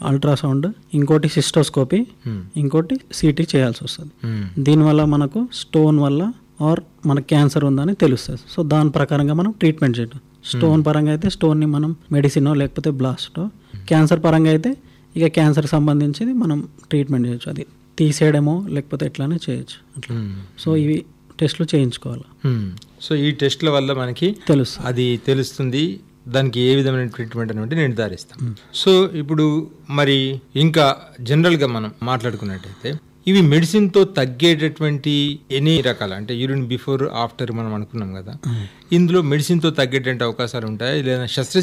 Ultrasound ఇంకోటి cystoscopy Hmm. ఇంకోటి city చేయాల్సి వస్తుంది Hmm. దీనివల్ల మనకు స్టోన్ వల్ల ఆర్ మన క్యాన్సర్ ఉందని తెలుస్తుంది సో దాని ప్రకారంగా మనం ట్రీట్మెంట్ చేయడం స్టోన్ పరంగా అయితే స్టోన్ని మనం మెడిసినో లేకపోతే బ్లాస్టో క్యాన్సర్ పరంగా అయితే ఇక క్యాన్సర్ సంబంధించి మనం ట్రీట్మెంట్ చేయొచ్చు అది తీసేయడమో లేకపోతే ఎట్లానే చేయొచ్చు అట్లా Hmm. సో ఇవి టెస్ట్లు చేయించుకోవాలి Hmm. సో ఈ టెస్ట్ల వల్ల మనకి తెలుస్తుంది అది తెలుస్తుంది దానికి ఏ విధమైన ట్రీట్మెంట్ అనేది నిర్ధారిస్తాం సో ఇప్పుడు మరి ఇంకా జనరల్గా మనం మాట్లాడుకున్నట్టయితే ఇవి మెడిసిన్తో తగ్గేటటువంటి ఎన్ని రకాల అంటే యూరిన్ బిఫోర్ ఆఫ్టర్ మనం అనుకున్నాం కదా ఇందులో మెడిసిన్తో తగ్గేటువంటి అవకాశాలు ఉంటాయి లేదా శస్త్ర